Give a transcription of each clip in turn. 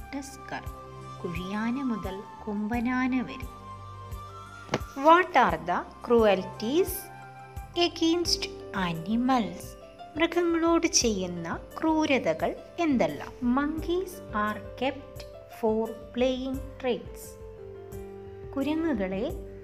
Tusker കുഴിയാന മുതൽ കൊമ്പനാന വരെ what are the cruelties against animals മൃഗങ്ങളോട് ചെയ്യുന്ന ക്രൂരതകൾ എന്തെല്ലാം monkeys are kept for playing tricks കുരങ്ങുകളെ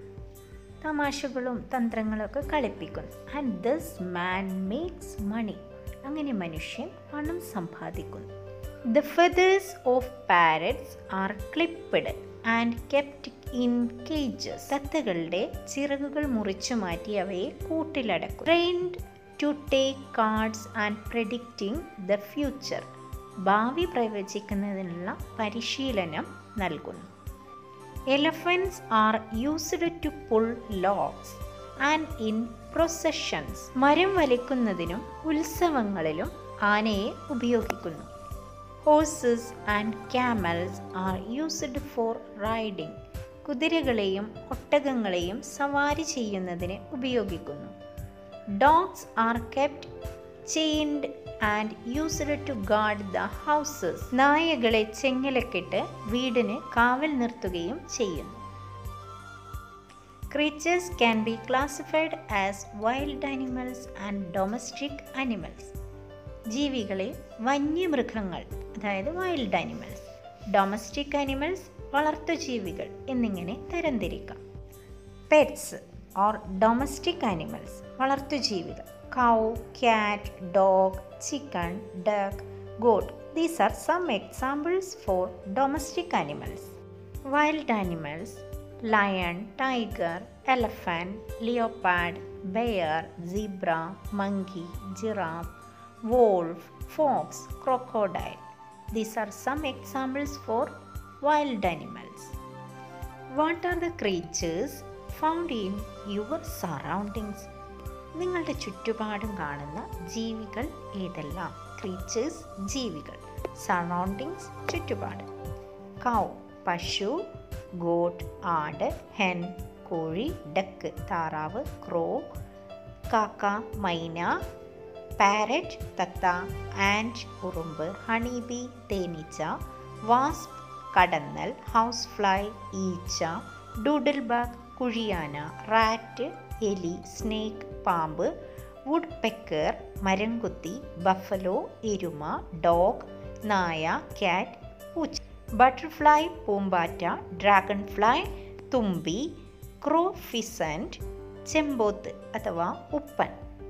തമാശകളും തന്ത്രങ്ങളൊക്കെ കളിപ്പിക്കുന്നു and this man makes money അങ്ങനെ മനുഷ്യൻ പണം സമ്പാദിക്കുന്നു the feathers of parrots are clipped and kept in cages തത്തകളുടെ ചിറകുകൾ മുറിച്ചു മാറ്റി അവയെ കൂട്ടിലടക്കും trained to take cards and predicting the future ഭാവി പ്രവചിക്കുന്നതിനുള്ള പരിശീലനം നൽകുന്നു elephants are used to pull logs and in processions മരം വലിക്കുന്നതിനും ഉത്സവങ്ങളിലും ആനയെ ഉപയോഗിക്കുന്നു horses and camels are used for riding കുതിരകളെയും ഒട്ടകങ്ങളെയും സവാരി ചെയ്യുന്നതിന് ഉപയോഗിക്കുന്നു dogs are kept chained and used to guard the houses നായകളെ ചെങ്ങലക്കിട്ട് വീടിന് കാവൽ നിർത്തുകയും ചെയ്യുന്നു creatures can be classified as wild animals and domestic animals ജീവികളെ വന്യമൃഗങ്ങൾ അതായത് വൈൽഡ് ആനിമൽസ് ഡൊമസ്റ്റിക് ആനിമൽസ് വളർത്തുജീവികൾ എന്നിങ്ങനെ തരംതിരിക്കാം പെറ്റ്സ് ഓർ ഡൊമസ്റ്റിക് ആനിമൽസ് വളർത്തുജീവികൾ cow cat dog chicken duck goat these are some examples for domestic animals wild animals lion tiger elephant leopard bear zebra monkey giraffe wolf, fox, crocodile. These are some examples for wild animals. What are the creatures found in your surroundings? നിങ്ങളുടെ ചുറ്റുപാടും കാണുന്ന ജീവികൾ ഏതെല്ലാം creatures ജീവികൾ surroundings ചുറ്റുപാട് കൗ പശു got ആട് hen കോഴി ഡക്ക് താറാവ് ക്രോ കാക്ക മൈന പാരറ്റ് തത്ത ആൻഡ് ഉറുമ്പ് ഹണി ബി തേനീച്ച വാസ്പ് കടന്നൽ ഹൗസ് ഫ്ലൈ ഈച്ച ഡൂഡിൽ ബാഗ് കുഴിയാന റാറ്റ് എലി സ്നേക്ക് പാമ്പ് വുഡ് പെക്കർ മരംകുത്തി ബഫലോ എരുമ ഡോഗ് നായ ക്യാറ്റ് പൂച്ച ബട്ടർഫ്ലൈ പൂമ്പാറ്റ ഡ്രാഗൺ ഫ്ലൈ തുമ്പി ക്രോ ഫിസൻറ്റ് ചെമ്പോത്ത് അഥവാ ഉപ്പൻ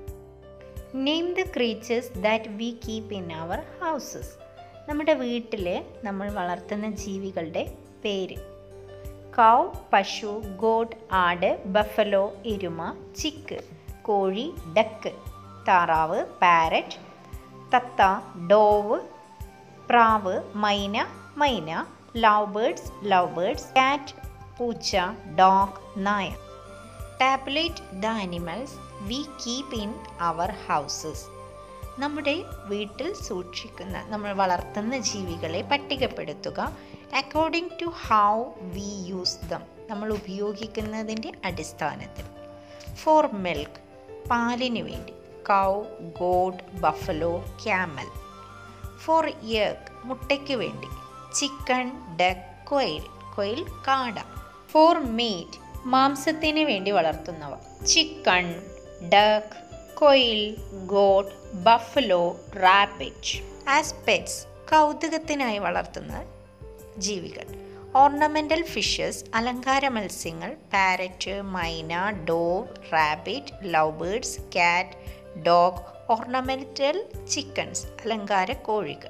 name the creatures that we keep in our houses നമ്മുടെ വീട്ടിൽ നമ്മൾ വളർത്തുന്ന ജീവികളുടെ പേര് കൗ പശു ഗോഡ് ആട് ബഫലോ എരുമ ചിക്ക് കോഴി ഡക്ക് താറാവ് പാരറ്റ് തത്ത ഡോവ് പ്രാവ് മൈന മൈന ലവ് ബേർഡ്സ് ലവ് ബേർഡ്സ് കാറ്റ് പൂച്ച ഡോഗ് നായ tabulate the animals we keep in our houses നമ്മുടെ വീട്ടിൽ സൂക്ഷിക്കുന്ന നമ്മൾ വളർത്തുന്ന ജീവികളെ പട്ടികപ്പെടുത്തുക according to how we use them നമ്മൾ ഉപയോഗിക്കുന്നതിൻ്റെ അടിസ്ഥാനത്തിൽ ഫോർ മിൽക്ക് പാലിന് വേണ്ടി cow goat buffalo camel for egg മുട്ടയ്ക്ക് വേണ്ടി ചിക്കൻ ഡക്ക് കൊയിൽ കൊയിൽ കാട ഫോർ മീറ്റ് മാംസത്തിന് വേണ്ടി വളർത്തുന്നവ chicken duck quail goat buffalo rabbit as pets കൗതുകത്തിനായി വളർത്തുന്ന ജീവികൾ ഓർണമെൻ്റൽ ഫിഷസ് അലങ്കാര മത്സ്യങ്ങൾ parrot myna dove rabbit love birds cat dog ornamental chickens അലങ്കാര കോഴികൾ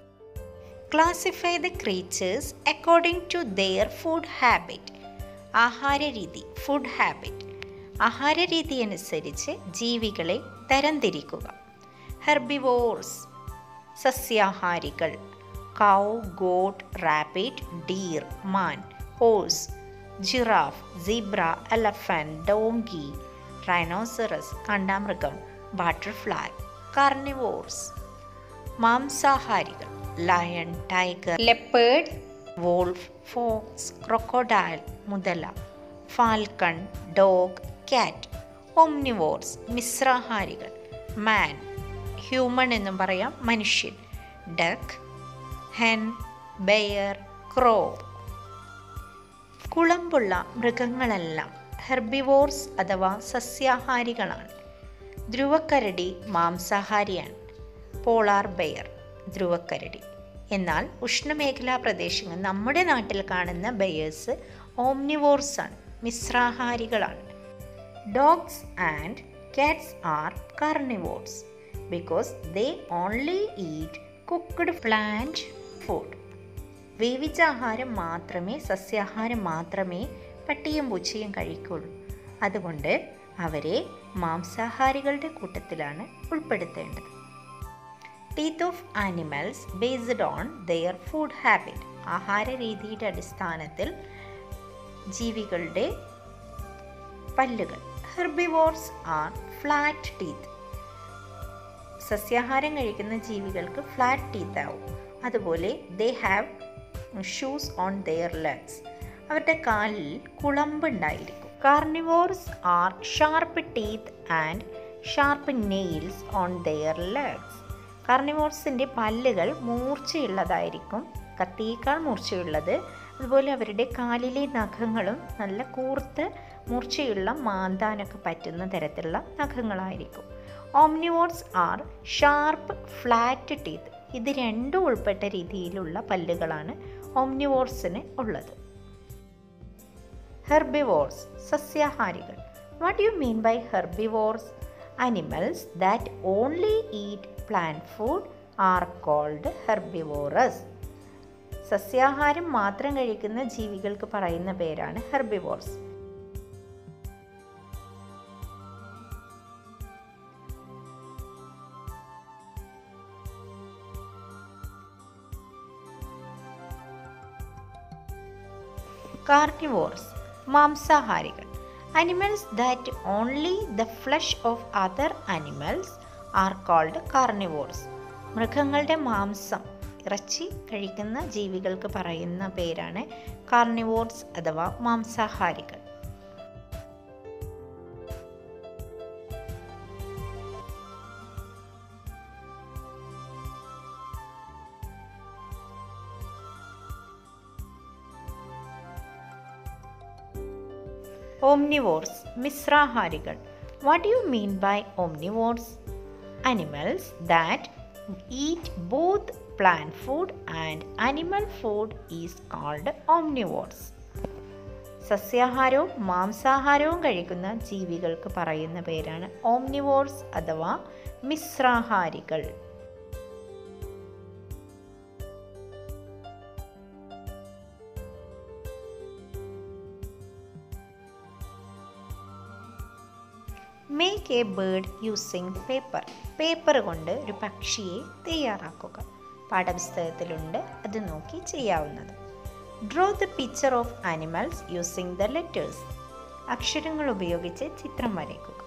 classify the creatures according to their food habit ആഹാരരീതി ഫുഡ് ഹാബിറ്റ് ആഹാരരീതി അനുസരിച്ച് ജീവികളെ തരംതിരിക്കുക ഹെർബിവോർസ് സസ്യാഹാരികൾ കൗ ഗോട്ട് റാബിറ്റ് ഡീർ മാൻ horse giraffe zebra elephant donkey rhinoceros കണ്ടാമൃഗം ബട്ടർഫ്ലൈ കാർണിവോർസ് മാംസാഹാരികൾ lion tiger leopard wolf fox crocodile മുതല ഫാൽക്കൺ ഡോഗ് ക്യാറ്റ് ഒംനിവോർസ് മിശ്രാഹാരികൾ മാൻ ഹ്യൂമൺ എന്നും പറയാം മനുഷ്യൻ ഡക്ക് ഹെൻ ബെയർ ക്രോ കുളമ്പുള്ള മൃഗങ്ങളെല്ലാം ഹെർബിവോർസ് അഥവാ സസ്യാഹാരികളാണ് ധ്രുവക്കരടി മാംസാഹാരിയാണ് പോളാർ ബെയർ ധ്രുവക്കരടി എന്നാൽ ഉഷ്ണമേഖലാ പ്രദേശങ്ങൾ നമ്മുടെ നാട്ടിൽ കാണുന്ന ബെയേഴ്സ് ഓംനിവോർസ് ആണ് മിശ്രാഹാരികളാണ് dogs and cats are carnivores because they only eat cooked plant food വേവിച്ച ആഹാരം മാത്രമേ സസ്യാഹാരം മാത്രമേ പട്ടിയും പൂച്ചയും കഴിക്കുള്ളൂ അതുകൊണ്ട് അവരെ മാംസാഹാരികളുടെ കൂട്ടത്തിലാണ് ഉൾപ്പെടുത്തേണ്ടത് teeth of animals based on their food habit ആഹാര രീതിയുടെ അടിസ്ഥാനത്തിൽ ജീവികളുടെ പല്ലുകൾ ഹെർബിവോർസ് ആർ ഫ്ലാറ്റ് ടീത്ത് സസ്യാഹാരം കഴിക്കുന്ന ജീവികൾക്ക് ഫ്ലാറ്റ് ടീത്ത് ആവും അതുപോലെ they have shoes on their legs അവരുടെ കാലിൽ കുളമ്പുണ്ടായിരിക്കും carnivores are sharp teeth and sharp nails on their legs കാർണിവോർസിൻ്റെ പല്ലുകൾ മൂർച്ചയുള്ളതായിരിക്കും കത്തിയേക്കാൾ മൂർച്ചയുള്ളത് അതുപോലെ അവരുടെ കാലിലെ നഖങ്ങളും നല്ല കൂർത്ത് മൂർച്ചയുള്ള മാന്താനൊക്കെ പറ്റുന്ന തരത്തിലുള്ള നഖങ്ങളായിരിക്കും omnivores are sharp flat teeth ഇത് രണ്ടും ഉൾപ്പെട്ട രീതിയിലുള്ള പല്ലുകളാണ് ഓംനിവോർസിന് ഉള്ളത് ഹെർബിവോർസ് സസ്യാഹാരികൾ what you mean by herbivores animals that only eat plant food are called herbivores സസ്യാഹാരം മാത്രം കഴിക്കുന്ന ജീവികൾക്ക് പറയുന്ന പേരാണ് ഹെർബിവോർസ് കാർണിവോർസ് മാംസാഹാരികൾ animals that only the flesh of other animals are called carnivores മൃഗങ്ങളുടെ മാംസം ഇറച്ചി കഴിക്കുന്ന ജീവികൾക്ക് പറയുന്ന പേരാണ് കാർണിവോർസ് അഥവാ മാംസാഹാരികൾ ഓംനിവോർസ് മിശ്രാഹാരികൾ what you mean by ഓംനിവോർസ് animals that eat both plant food and animal food is called omnivores. സസ്യാഹാരവും മാംസാഹാരവും കഴിക്കുന്ന ജീവികൾക്ക് പറയുന്ന പേരാണ് ഓംനിവോർസ് അഥവാ മിശ്രാഹാരികൾ make a bird using paper paper കൊണ്ട് ഒരു പക്ഷിയെ തയ്യാറാക്കുക പാഠപുസ്തകത്തിലുണ്ട് അത് നോക്കി ചെയ്യാവുന്നത് draw the picture of animals using the letters അക്ഷരങ്ങൾ ഉപയോഗിച്ച് ചിത്രം വരയ്ക്കുക